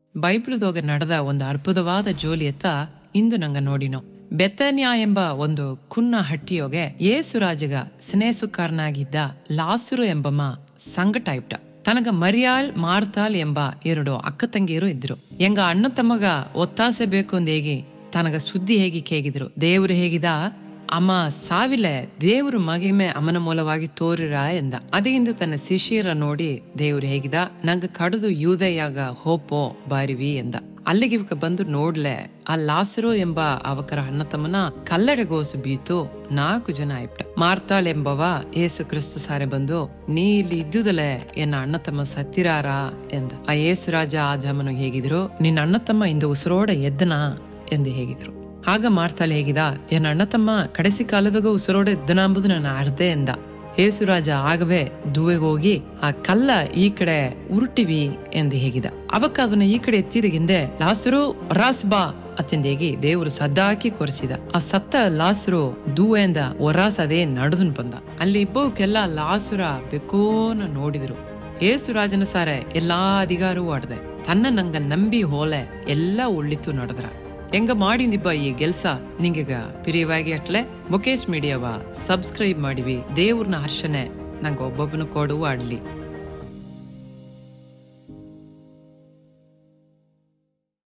ಬೈಬಲ್ದೋಗ ನಡೆದ ಒಂದು ಅದ್ಭುತವಾದ ಜೋಲಿಯತ್ತ ಇಂದು ನಂಗ ನೋಡಿನೋ ಬೆತ್ತನ್ಯ ಎಂಬ ಒಂದು ಕುನ್ನ ಹಟ್ಟಿಯೋಗೆ ಏಸು ರಾಜಗ ಸ್ನೇಸುಕಾರನಾಗಿದ್ದ ಲಾಸುರು ಎಂಬಮ್ಮ ಸಂಗಟ ಇಪ್ಟ ತನಗ ಮರಿಯಾಳ್ ಮಾರ್ತಾಲ್ ಎಂಬ ಎರಡು ಅಕ್ಕ ತಂಗಿಯರು ಇದ್ರು ಎಂಗ ಅಣ್ಣ ತಮ್ಮಗ ಒತ್ತಾಸೆ ಬೇಕು ಅಂದೇಗಿ ತನಗ ಸುದ್ದಿ ಹೇಗಿ ಕೇಗಿದ್ರು ದೇವ್ರು ಹೇಗಿದ ಅಮ್ಮ ಸಾವಿಲೆ ದೇವರು ಮಗಿಮೆ ಅಮ್ಮನ ಮೂಲವಾಗಿ ತೋರಿರ ಎಂದ ಅದೇಯಿಂದ ತನ್ನ ಶಿಷ್ಯರ ನೋಡಿ ದೇವ್ರು ಹೇಗಿದ ನಂಗ ಕಡದು ಯೂದಯಾಗ ಹೋಪೋ ಬಾರಿವಿ ಎಂದ ಅಲ್ಲಿಗೆ ಇವಕ್ಕೆ ಬಂದು ನೋಡ್ಲೆ ಆ ಲಾಸರು ಎಂಬ ಅವಕರ ಅಣ್ಣ ತಮ್ಮನ ಕಲ್ಲಡೆಗೋಸು ಬೀತು ನಾಲ್ಕು ಜನ ಆಯ್ಬಿಟ್ಟ ಮಾರ್ತಾಳ್ ಎಂಬವ ಏಸು ಕ್ರಿಸ್ತ ಸಾರೆ ಬಂದು ನೀ ಇಲ್ಲಿ ಇದ್ದುದಲೆ ಎನ್ನ ಅಣ್ಣ ತಮ್ಮ ಸತ್ತಿರಾರ ಎಂದ ಆ ಏಸು ರಾಜ ಆ ಜಮನು ಹೇಗಿದ್ರು ನಿನ್ನ ಅಣ್ಣ ತಮ್ಮ ಇಂದು ಉಸಿರೋಡ ಎದ್ದನ ಎಂದು ಹೇಗಿದ್ರು ಆಗ ಮಾರ್ತಾಳೆ ಹೇಗಿದ ಎನ್ನ ಅಣ್ಣ ತಮ್ಮ ಕಡೆಸಿ ಕಾಲದಾಗ ಉಸಿರೋಡ ಎದ್ದನ ಅಂಬುದು ನನ್ನ ಅರ್ಧೆ ಎಂದ ಏಸುರಾಜ ಆಗವೇ ದುವೆಗೆ ಹೋಗಿ ಆ ಕಲ್ಲ ಈ ಕಡೆ ಉರುಟಿವಿ ಎಂದು ಹೇಗಿದ ಅವಕ್ಕ ಅದನ್ನ ಈ ಕಡೆ ಎತ್ತಿದಗಿಂದೆ ಲಾಸರು ರಾಸ್ ಬಾ ಅತ್ತೆಂದೇಗಿ ದೇವರು ಸದ್ದಾಕಿ ಕೊರೆಸಿದ ಆ ಸತ್ತ ಲಾಸರು ದೂವೆಂದ ಒರಾಸ್ ಅದೇ ನಡ್ದನ್ ಬಂದ ಅಲ್ಲಿ ಇಬ್ಬವಕ್ಕೆಲ್ಲ ಲಾಸುರ ಬೆಕೋನ ನೋಡಿದ್ರು ಏಸು ರಾಜನ ಸಾರೆ ಎಲ್ಲಾ ಅಧಿಕಾರವೂ ಆಡ್ದೆ ತನ್ನ ನಂಗ ನಂಬಿ ಹೋಲೆ ಎಲ್ಲ ಉಳ್ಳಿತು ನಡೆದ್ರ ಹೆಂಗ ಮಾಡಿಂದಿಬ್ಬ ಈ ಗೆಲ್ಸ ನಿಂಗೆಗ ಪಿರಿಯವಾಗಿ ಅಟ್ಲೆ ಮುಖೇಶ್ ಮೀಡಿಯಾವ ಸಬ್ಸ್ಕ್ರೈಬ್ ಮಾಡಿವಿ ದೇವ್ರನ್ನ ಹರ್ಷನೆ ನಂಗೆ ಒಬ್ಬೊಬ್ಬನು ಕೊಡುವ ಆಡ್ಲಿ